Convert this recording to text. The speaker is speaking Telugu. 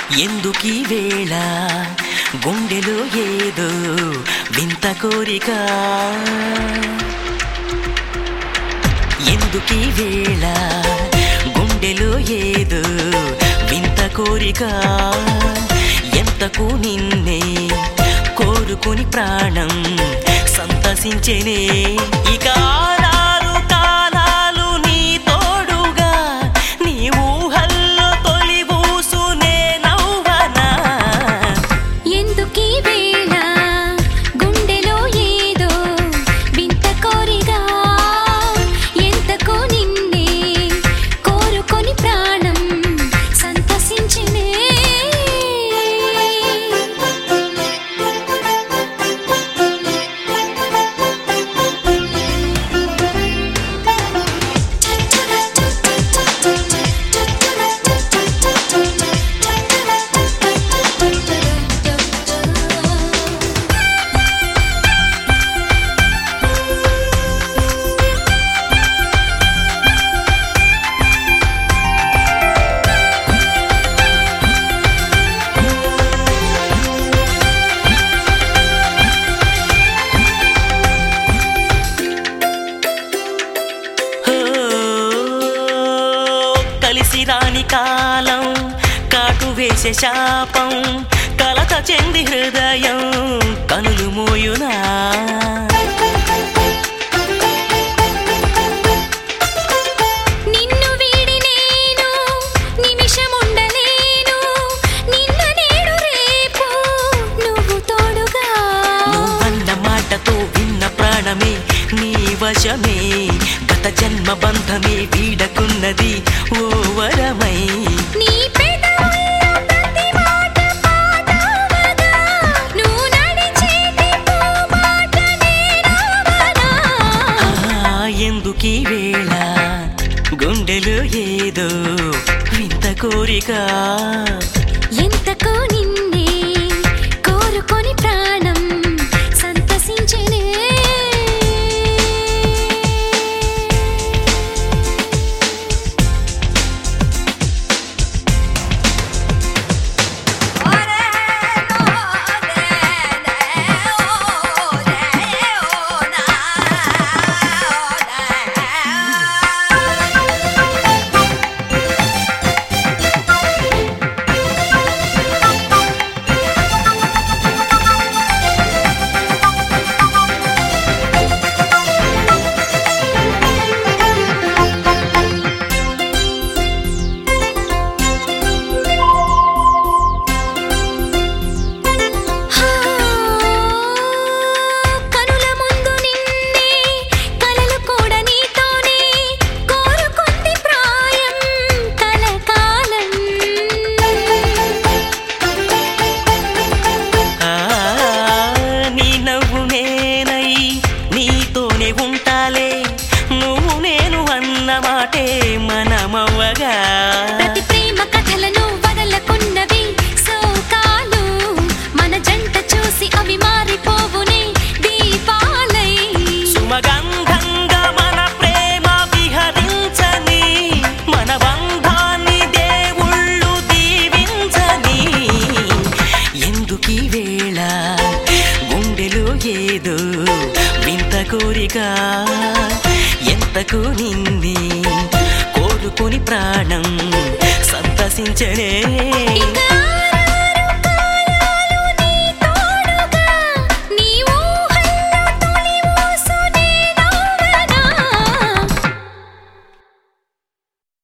ఎందుకీ వేళ గుండెలో ఏదో వింత కోరిక ఎందుకీ వేళ గుండెలో ఏదో వింత కోరిక ఎంతకు నిన్నే కోరుకుని ప్రాణం సంతసించేనే ఇక ఆరారు కాలాలు నీ తోడుగా నీ ఊహల్లో తొలి ఊసునే నవ్వనా ఎందుకీ వేళ గుండెలో ఏదో వింత కోరిగా ఎంతకో నిన్నే కోరుకొని ప్రాణం సంతసించినే ఓ, కలిసి రాని కాలం కాటు వేసే శాపం కలత చెంది హృదయం కనులు మోయునా నిన్ను వీడి నేను నిమిషముండలేను నిన్న నేడు రేపు నువ్వు తోడుగా నువ్వన్న మాటతో విన్న ప్రాణమే నీ వశమే గత జన్మ బంధమే వీడకున్నది ఓ వరమై నీ పెదవుల్లో ప్రతి మాట పాడవగా నువ్వు నడిచేటి పూబాట నేనవనా ఆ, ఎందుకీ వేళ గుండెలో ఏదో వింత కోరిక ఎంతకో నిన్నే కోరుకొని ప్రాణం సంతసించనే కనుల ముందు నిన్నే కలలు కూడా నీతోనే కోరుకుంది ప్రాయం కలకాలం ఆ, నీ నవ్వు నేనై నీతోనే ఉంటాలే నువ్వు నేను అన్న మాటే మనమవ్వగా ప్రతి ప్రేమ కథలను వదలకున్నవి సోకాలు మన జంట చూసి అవి మారిపోవునే దీపాలై సుమగంధంగా మన ప్రేమ విహరించని మన బంధాన్ని దేవుళ్ళు దీవించని ఎందుకీ వేళ గుండెలో ఏదో వింత కోరిక ఎంతకు నింది కోరుకుని ప్రాణం సంతసించనే ఇక